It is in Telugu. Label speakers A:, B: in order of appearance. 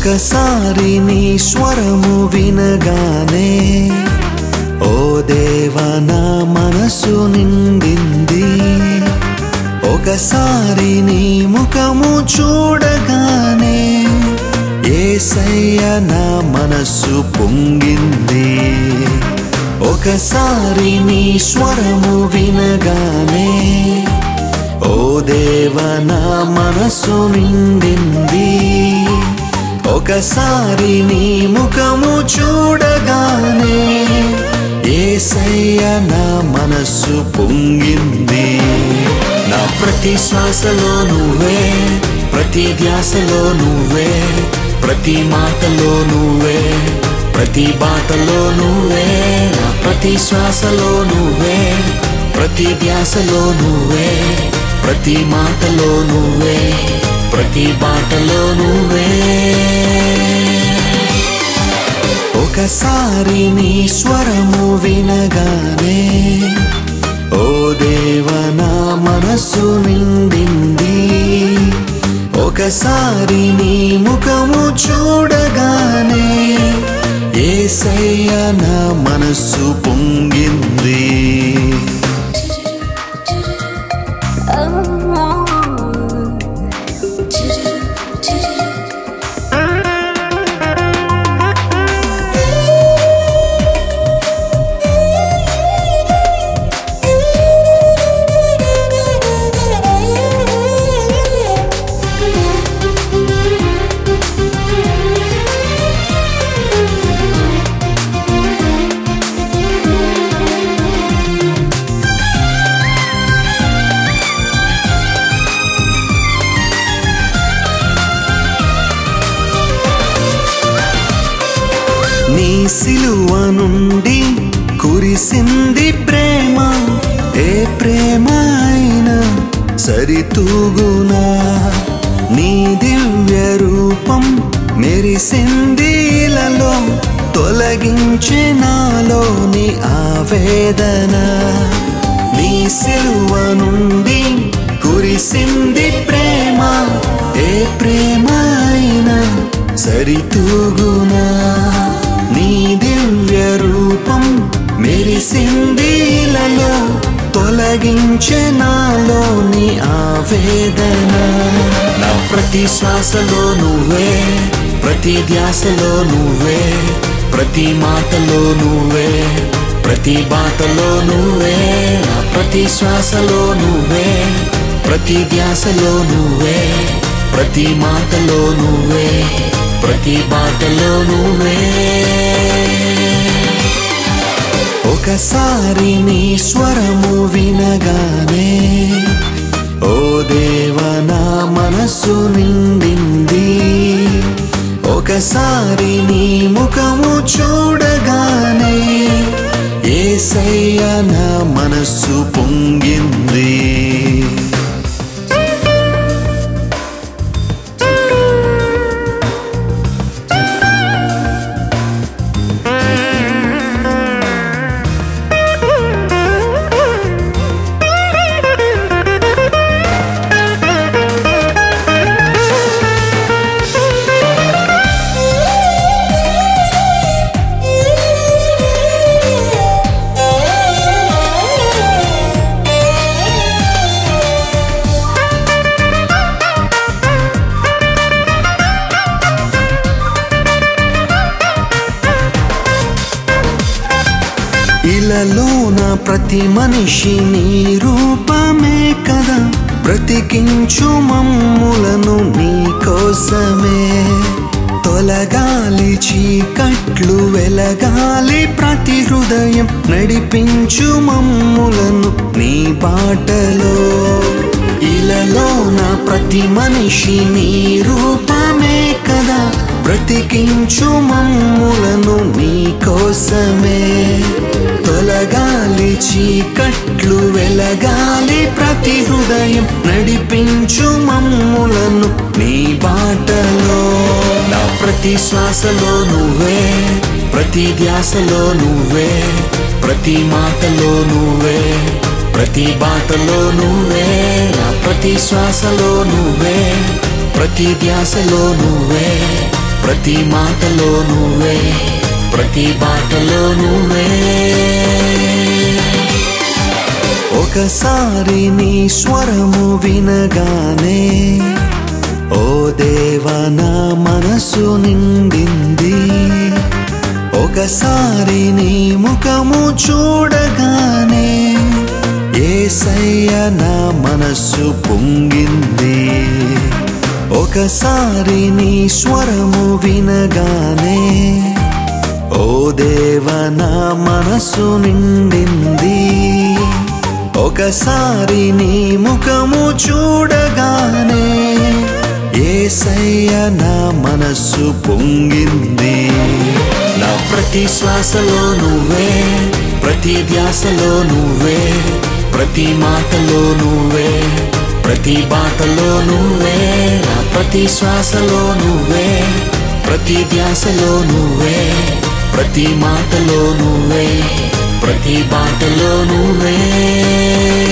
A: ఒకసారి నీ స్వరము వినగానే ఓ దేవా నా మనసు నిండింది ఒకసారి నీ ముఖము చూడగానే ఏసయ్య నా మనసు పొంగింది ఒకసారి నీ స్వరము వినగానే ఓ దేవ నా మనసు నిండింది ఒకసారి నీ ముఖము చూడగానే ఏసయ్య నా మనసు పొంగింది నా ప్రతి శ్వాసలో నువ్వే ప్రతి ధ్యాసలో నువ్వే ప్రతి మాటలో నువ్వే ప్రతి బాటలో నువ్వే నా ప్రతి శ్వాసలో నువ్వే ప్రతి ధ్యాసలో నువ్వే ప్రతి మాటలో నువ్వే ప్రతి బాటలో నువ్వే ఒకసారి నీ స్వరము వినగానే ఓ దేవ నా మనసు నిండింది ఒకసారి నీ ముఖము చూడగానే ఏసయ్య నా మనసు పొంగింది నీ సిలువ నుండి కురిసింది ప్రేమ ఏ ప్రేమ అయినా సరితూగునా నీ దివ్య రూపం మెరిసింది ఇలలో తొలగించే నాలోని ఆవేదన నీ సిలువ నుండి కురిసింది ప్రేమ ఏ ప్రేమ అయినా సరితూగునా నీ దివ్య రూపం మెరిసిందిలలో తొలగించే నాలోని ఆవేదన నా ప్రతి శ్వాసలో నువ్వే ప్రతి ధ్యాసలో నువ్వే ప్రతి మాటలో నువ్వే ప్రతి బాటలో నువ్వే నా ప్రతి శ్వాసలో నువ్వే ప్రతి ధ్యాసలో నువ్వే ప్రతి మాటలో నువ్వే ప్రతి బాటలో నువ్వే ఒకసారి నీ స్వరము వినగానే ఓ దేవ నా మనసు నిండింది ఒకసారి నీ ముఖము చూడగానే ఏసయ్య నా మనసు పొంగింది ఇలలోన ప్రతి మనిషి నీ రూపమే కదా బ్రతికించు మమ్ములను నీ కోసమే తొలగాలి చీకట్లు వెలగాలి ప్రతి హృదయం నడిపించు మమ్ములను నీ బాటలో ఇలలోన ప్రతి మనిషి నీ రూపమే కదా బ్రతికించు మమ్ములను నీ కోసమే తొలగాలి చీకట్లు వెలగాలి ప్రతి హృదయం నడిపించు మమ్ములను నీ బాటలో నా ప్రతి శ్వాసలో నువ్వే ప్రతి ధ్యాసలో నువ్వే ప్రతి మాటలో నువ్వే ప్రతి బాటలో నువ్వే నా ప్రతి శ్వాసలో నువ్వే ప్రతి ధ్యాసలో నువ్వే ప్రతి మాటలో నువ్వే ప్రతి బాటలో నువ్వే ఒకసారి నీ స్వరము వినగానే ఓ దేవా నా మనసు నిండింది ఒకసారి నీ ముఖము చూడగానే ఏసయ్య నా మనస్సు పొంగింది ఒకసారి నీ స్వరము వినగానే ఓ దేవ నా మనసు నిండింది ఒకసారి నీ ముఖము చూడగానే ఏసయ్య నా మనస్సు పొంగింది నా ప్రతి శ్వాసలో నువ్వే ప్రతి ధ్యాసలో నువ్వే ప్రతి మాటలో నువ్వే ప్రతి బాటలో నువ్వే నా ప్రతి శ్వాసలో నువ్వే ప్రతి ధ్యాసలో నువ్వే ప్రతి మాటలో నువ్వే ప్రతి బాటలో నువ్వే